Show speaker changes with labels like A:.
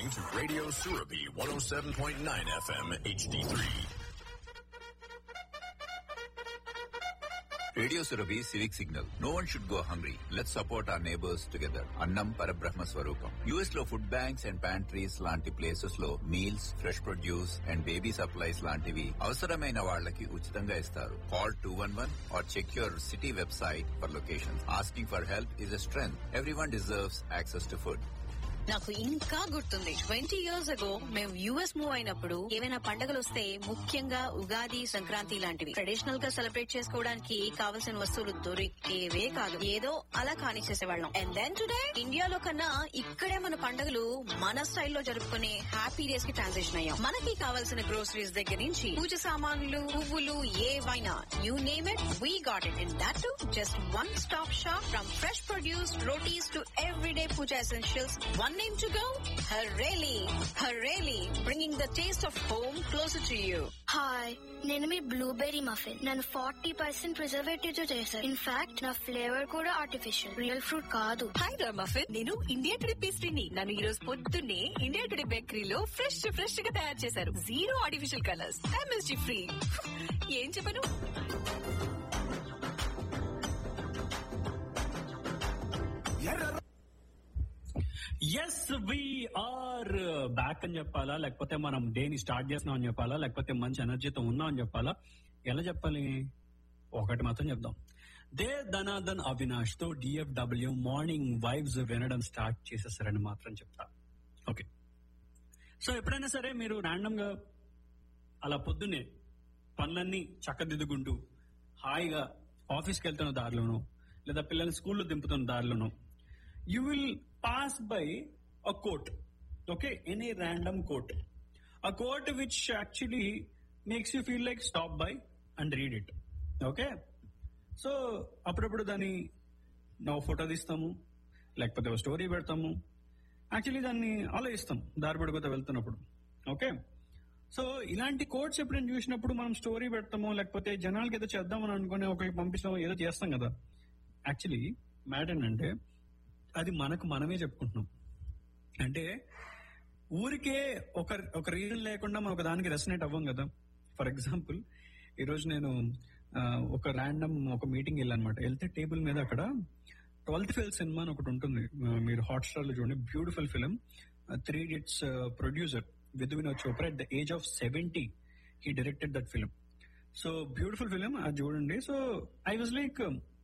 A: listening to Radio Surabi 107.9 FM HD3.
B: Radio Surabhi civic signal no one should go hungry let support our neighbours together అన్నం పరబ్రహ్మ స్వరూపం US లో food banks and pantries లాంటి places లో meals fresh produce and baby supplies లాంటివి అవసరమైన వాళ్ళకి ఉచితంగా ఇస్తారు call two one one or check your city website for location asking for help is a strength everyone deserves access to food
C: నాకు ఇంకా గుర్తుంది ట్వంటీ ఇయర్స్ అగో మేము US move అయినప్పుడు ఏవైనా పండుగలు వస్తే ముఖ్యంగా ఉగాది సంక్రాంతి లాంటివి ట్రెడిషనల్ గా సెలబ్రేట్ చేసుకోవడానికి కావలసిన వస్తువులు దొరికేవే కాదు ఏదో అలా కానిచ్చేసేవాళ్ళం అండ్ దెన్ టుడే ఇండియాలో కన్నా ఇక్కడే మన పండుగలు మన స్టైల్లో జరుపుకునే హ్యాపీ డేస్ కి ట్రాన్సిషన్ అయ్యాం మనకి కావాల్సిన గ్రోసరీస్ దగ్గర నుంచి పూజ సామాన్లు పువ్వులు ఏవైనా you name it we got it in that to just one stop shop from fresh produce rotis to everyday puja essentials. One name to go? Hareli. Hareli, bringing the taste of home closer to you.
D: Hi నేను మీ blueberry muffin నన్ను forty percent preservative తో చేశారు in fact నా flavour కూడా artificial real fruit కాదు
C: hi రా muffin నేను ఇండియా టుడే పేస్ట్రీని నన్ను ఈ రోజు పొద్దున్నే ఇండియా టుడే బేకరీలో ఫ్రెష్ ఫ్రెష్ గా తయారు చేశారు zero artificial colours MSG free ఏం చెప్పను
E: ఎస్ ఆర్ బ్యాక్ అని చెప్పాలా లేకపోతే మనం దేని స్టార్ట్ చేస్తున్నాం అని చెప్పాలా లేకపోతే మంచి ఎనర్జీతో ఉన్నాం అని చెప్పాలా ఎలా చెప్పాలి ఒకటి మాత్రం చెప్దాం దే ధనాదన్ అవినాష్ తో డిఎఫ్డబ్ల్యూ మార్నింగ్ వైబ్స్ వినడం స్టార్ట్ చేసేసారని మాత్రం చెప్తా ఓకే సో ఎప్పుడైనా సరే మీరు ర్యాండమ్ గా అలా పొద్దున్నే పనులన్నీ చక్కదిద్దుకుంటూ హాయిగా ఆఫీస్కి వెళ్తున్న దారిలోనూ లేదా పిల్లల్ని స్కూల్లో దింపుతున్న దారిలోనూ you will pass by a quote okay any random quote a quote which actually makes you feel like stop by and read it okay so అప్పుడప్పుడు దాన్ని నా ఫోటో తీస్తాము లేకపోతే ఒక స్టోరీ పెడతాము యాక్చువల్లీ దాన్ని ఆలోచిస్తాం దారి పడిపోతే వెళ్తున్నప్పుడు ఓకే సో ఇలాంటి కోడ్స్ ఎప్పుడైనా చూసినప్పుడు మనం స్టోరీ పెడతాము లేకపోతే జనాలకి ఏదో చేద్దామని అనుకుని ఒకరికి పంపిస్తాము ఏదో చేస్తాం కదా యాక్చువల్లీ మ్యాటర్ ఏంటంటే అది మనకు మనమే చెప్పుకుంటున్నాం అంటే ఊరికే ఒక ఒక రీజన్ లేకుండా మనం ఒక దానికి రెసనేట్ అవ్వం కదా ఫర్ ఎగ్జాంపుల్ ఈరోజు నేను ఆ, ఒక ర్యాండమ్ ఒక మీటింగ్ వెళ్ళానమాట వెళ్తే టేబుల్ మీద అక్కడ ట్వెల్త్ ఫెయిల్ సినిమా అని ఒకటి ఉంటుంది ఆ, మీరు హాట్ స్టార్ లో చూడండి beautiful film three idiots producer Vidhu Vinod Chopra at the age of seventy he directed that film so beautiful film అది చూడండి సో ఐ వాజ్ లైక్